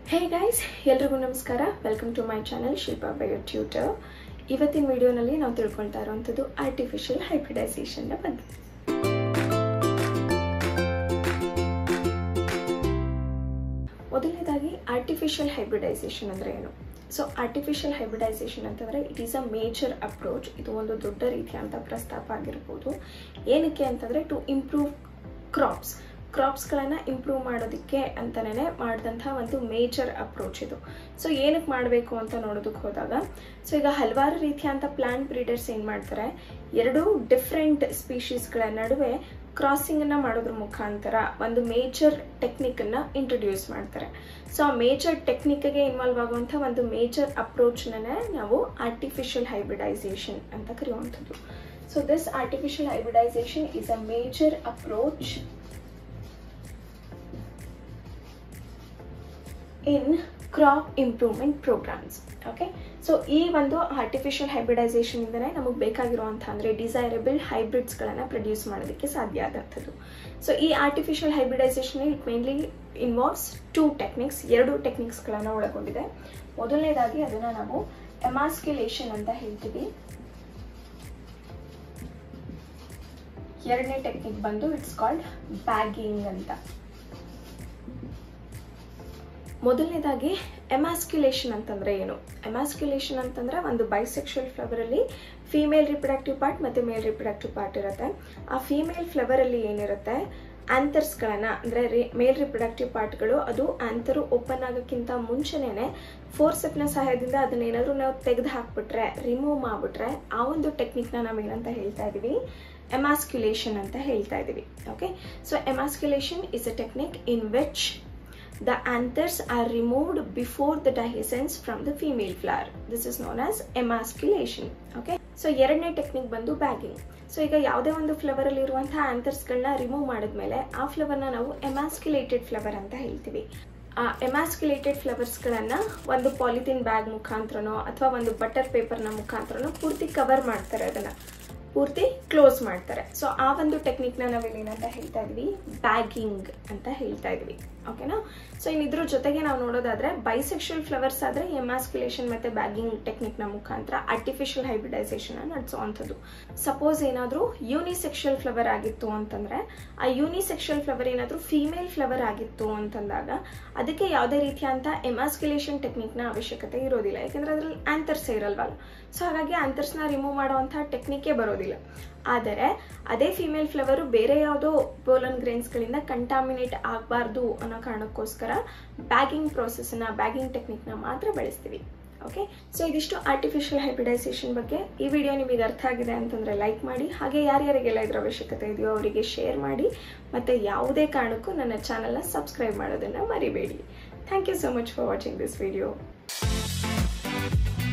ಹೇ guys ಎಲ್ರಿಗೂ ನಮಸ್ಕಾರ welcome to my channel Shilpa bio tutor ಇವತ್ತಿನ ವಿಡಿಯೋನಲ್ಲಿ ನಾವು ತಿಳ್ಕೊಳ್ತಾ ಇರುವಂಥದ್ದು ಆರ್ಟಿಫಿಷಿಯಲ್ ಹೈಬ್ರಿಡೈಸೇಷನ್ನ ಬಗ್ಗೆ ಮೊದಲನೇದಾಗಿ ಆರ್ಟಿಫಿಷಿಯಲ್ ಹೈಬ್ರಿಡೈಸೇಷನ್ ಅಂದರೆ ಏನು ಸೊ ಆರ್ಟಿಫಿಷಿಯಲ್ ಹೈಬ್ರಿಡೈಸೇಷನ್ ಅಂತಂದರೆ it is a major approach ಇದು ಒಂದು ದೊಡ್ಡ ರೀತಿಯಾದಂಥ ಪ್ರಸ್ತಾಪ ಆಗಿರ್ಬೋದು ಏನಕ್ಕೆ ಅಂತಂದರೆ ಟು ಇಂಪ್ರೂವ್ ಕ್ರಾಪ್ಸ್ ಕ್ರಾಪ್ಸ್ಗಳನ್ನು ಇಂಪ್ರೂವ್ ಮಾಡೋದಕ್ಕೆ ಅಂತಲೇ ಮಾಡಿದಂಥ ಒಂದು ಮೇಜರ್ ಅಪ್ರೋಚ್ ಇದು ಸೊ ಏನಕ್ಕೆ ಮಾಡಬೇಕು ಅಂತ ನೋಡೋದಕ್ಕೆ ಹೋದಾಗ ಸೊ ಈಗ ಹಲವಾರು ರೀತಿಯಾದಂಥ ಪ್ಲಾಂಟ್ ಬ್ರೀಡರ್ಸ್ ಏನು ಮಾಡ್ತಾರೆ ಎರಡು ಡಿಫ್ರೆಂಟ್ ಸ್ಪೀಶೀಸ್ಗಳ ನಡುವೆ ಕ್ರಾಸಿಂಗನ್ನು ಮಾಡೋದ್ರ ಮುಖಾಂತರ ಒಂದು ಮೇಜರ್ ಟೆಕ್ನಿಕನ್ನು ಇಂಟ್ರೊಡ್ಯೂಸ್ ಮಾಡ್ತಾರೆ ಸೊ ಆ ಮೇಜರ್ ಟೆಕ್ನಿಕ್ಗೆ ಇನ್ವಾಲ್ವ್ ಆಗುವಂಥ ಒಂದು ಮೇಜರ್ ಅಪ್ರೋಚ್ನೇ ನಾವು ಆರ್ಟಿಫಿಷಿಯಲ್ ಹೈಬ್ರಿಡೈಸೇಷನ್ ಅಂತ ಕರೆಯುವಂಥದ್ದು so this artificial hybridisation is a major approach in crop improvement programmes okay so ಈ ಒಂದು ಆರ್ಟಿಫಿಷಿಯಲ್ ಹೈಬ್ರಿಡೈಸೇಷನ್ ಇಂದನೇ ನಮಗೆ ಬೇಕಾಗಿರುವಂಥ ಅಂದರೆ ಡಿಸೈರಬಲ್ ಹೈಬ್ರಿಡ್ಸ್ಗಳನ್ನು ಪ್ರೊಡ್ಯೂಸ್ ಮಾಡೋದಕ್ಕೆ ಸಾಧ್ಯ ಆದಂಥದ್ದು ಸೊ ಈ artificial hybridisation it mainly involves two techniques ಎರಡು ಟೆಕ್ನಿಕ್ಸ್ಗಳನ್ನು ಒಳಗೊಂಡಿದೆ ಮೊದಲನೇದಾಗಿ ಅದನ್ನು ನಾವು ಎಮಾಸ್ಕ್ಯುಲೇಷನ್ ಅಂತ ಹೇಳ್ತೀವಿ ಎರಡನೇ ಟೆಕ್ನಿಕ್ ಬಂದು ಇಟ್ಸ್ ಕಾಲ್ಡ್ ಬ್ಯಾಗಿಂಗ್ ಅಂತ ಮೊದಲನೇದಾಗಿ ಎಮಾಸ್ಕ್ಯುಲೇಷನ್ ಅಂತಂದ್ರೆ ಏನು ಎಮಾಸ್ಕ್ಯುಲೇಷನ್ ಅಂತಂದ್ರೆ ಒಂದು ಬೈಸೆಕ್ಷುವಲ್ ಫ್ಲವರ್ ಅಲ್ಲಿ ಫಿಮೇಲ್ ರಿಪ್ರೊಡಕ್ಟಿವ್ ಪಾರ್ಟ್ ಮತ್ತೆ ಮೇಲ್ ರಿಪ್ರೊಡಕ್ಟಿವ್ ಪಾರ್ಟ್ ಇರುತ್ತೆ ಆ ಫಿಮೇಲ್ ಫ್ಲವರ್ ಅಲ್ಲಿ ಏನಿರುತ್ತೆ ಆಂಥರ್ಸ್ಗಳನ್ನ ಅಂದ್ರೆ ಮೇಲ್ ರಿಪ್ರೊಡಕ್ಟಿವ್ ಪಾರ್ಟ್ಗಳು ಅದು ಆಂಥರು ಓಪನ್ ಆಗೋಕ್ಕಿಂತ ಮುಂಚೆನೇ ಫೋರ್ಸೆಪ್ನ ಸಹಾಯದಿಂದ ಅದನ್ನೇನಾದ್ರೂ ನಾವು ತೆಗೆದು ಹಾಕ್ಬಿಟ್ರೆ ರಿಮೂವ್ ಮಾಡಿಬಿಟ್ರೆ ಆ ಒಂದು ಟೆಕ್ನಿಕ್ನ ನಾವು ಏನಂತ ಹೇಳ್ತಾ ಇದೀವಿ ಎಮಾಸ್ಕ್ಯುಲೇಷನ್ ಅಂತ ಹೇಳ್ತಾ ಇದೀವಿ okay so emasculation is a technique in which the anthers are removed before the dehiscence from the female flower. This is known as emasculation. Okay. So ಎರಡನೇ ಟೆಕ್ನಿಕ್ ಬಂದು ಬ್ಯಾಗಿಂಗ್ ಸೊ ಈಗ ಯಾವುದೇ ಒಂದು ಫ್ಲವರ್ ಅಲ್ಲಿ ಇರುವಂತಹ ಆಂಥರ್ಸ್ಗಳನ್ನ ರಿಮೂವ್ ಮಾಡಿದ್ಮೇಲೆ ಆ ಫ್ಲವರ್ನ ನಾವು ಎಮಾಸ್ಕ್ಯುಲೇಟೆಡ್ ಫ್ಲವರ್ ಅಂತ ಹೇಳ್ತೀವಿ ಆ ಎಮಾಸ್ಕ್ಯುಲೇಟೆಡ್ ಫ್ಲವರ್ಸ್ಗಳನ್ನ ಒಂದು ಪಾಲಿಥಿನ್ ಬ್ಯಾಗ್ ಮುಖಾಂತರನೋ ಅಥವಾ ಒಂದು ಬಟರ್ ಪೇಪರ್ನ ಮುಖಾಂತರನೋ ಪೂರ್ತಿ ಕವರ್ ಮಾಡ್ತಾರೆ ಅದನ್ನ ಪೂರ್ತಿ ಕ್ಲೋಸ್ ಮಾಡ್ತಾರೆ ಸೊ ಆ ಒಂದು ಟೆಕ್ನಿಕ್ನ ನಾವಿಲ್ಲಿ ಏನಂತ ಹೇಳ್ತಾ ಇದ್ವಿ ಬ್ಯಾಗಿಂಗ್ ಅಂತ ಹೇಳ್ತಾ ಇದ್ವಿ ಓಕೆನಾ ಸೊ ಇನ್ನು ಇದ್ರ ಜೊತೆಗೆ ನಾವು ನೋಡೋದಾದ್ರೆ ಬೈಸೆಕ್ಷುವಲ್ ಫ್ಲವರ್ಸ್ ಆದ್ರೆ ಎಮಾಸ್ಕ್ಯುಲೇಷನ್ ಮತ್ತೆ ಬ್ಯಾಗಿಂಗ್ ಟೆಕ್ನಿಕ್ನ ಮುಖಾಂತರ ಆರ್ಟಿಫಿಷಿಯಲ್ ಹೈಬ್ರಿಡೈಸೇಷನ್ ನಡೆಸುವಂಥದ್ದು ಸಪೋಸ್ ಏನಾದರೂ ಯೂನಿಸೆಕ್ಷುವಲ್ ಫ್ಲವರ್ ಆಗಿತ್ತು ಅಂತಂದ್ರೆ ಆ ಯೂನಿಸೆಕ್ಷುವಲ್ ಫ್ಲವರ್ ಏನಾದರೂ ಫಿಮೇಲ್ ಫ್ಲವರ್ ಆಗಿತ್ತು ಅಂತಂದಾಗ ಅದಕ್ಕೆ ಯಾವುದೇ ರೀತಿಯಾದಂಥ ಎಮಾಸ್ಕ್ಯುಲೇಷನ್ ಟೆಕ್ನಿಕ್ನ ಅವಶ್ಯಕತೆ ಇರೋದಿಲ್ಲ ಯಾಕಂದ್ರೆ ಅದ್ರಲ್ಲಿ ಆಂಥರ್ಸ್ ಇರಲ್ವಲ್ಲ ಸೊ ಹಾಗಾಗಿ ಆಂಥರ್ಸ್ನ ರಿಮೂವ್ ಮಾಡುವಂಥ ಟೆಕ್ನಿಕ್ಕೇ ಬರೋದಿಲ್ಲ ಆದರೆ ಅದೇ ಫಿಮೇಲ್ ಫ್ಲವರು ಬೇರೆ ಯಾವುದೋ ಪೋಲನ್ ಗ್ರೇನ್ಸ್ಗಳಿಂದ ಕಂಟಾಮಿನೇಟ್ ಆಗಬಾರ್ದು ಅನ್ನೋ ಕಾರಣಕ್ಕೋಸ್ಕರ ಬ್ಯಾಗಿಂಗ್ ಪ್ರೋಸೆಸ್ನ ಬ್ಯಾಗಿಂಗ್ ಟೆಕ್ನಿಕ್ನ ಮಾತ್ರ ಬಳಸ್ತೀವಿ ಓಕೆ ಸೊ ಇದಿಷ್ಟು ಆರ್ಟಿಫಿಷಿಯಲ್ ಹೈಬ್ರಿಡೈಸೇಷನ್ ಬಗ್ಗೆ ಈ ವಿಡಿಯೋ ನಿಮಗೆ ಅರ್ಥ ಆಗಿದೆ ಅಂತಂದರೆ ಲೈಕ್ ಮಾಡಿ ಹಾಗೆ ಯಾರ್ಯಾರಿಗೆಲ್ಲ ಇದರ ಅವಶ್ಯಕತೆ ಇದೆಯೋ ಅವರಿಗೆ ಶೇರ್ ಮಾಡಿ ಮತ್ತು ಯಾವುದೇ ಕಾರಣಕ್ಕೂ ನನ್ನ ಚಾನಲ್ನ ಸಬ್ಸ್ಕ್ರೈಬ್ ಮಾಡೋದನ್ನು ಮರಿಬೇಡಿ thank you so much for watching this video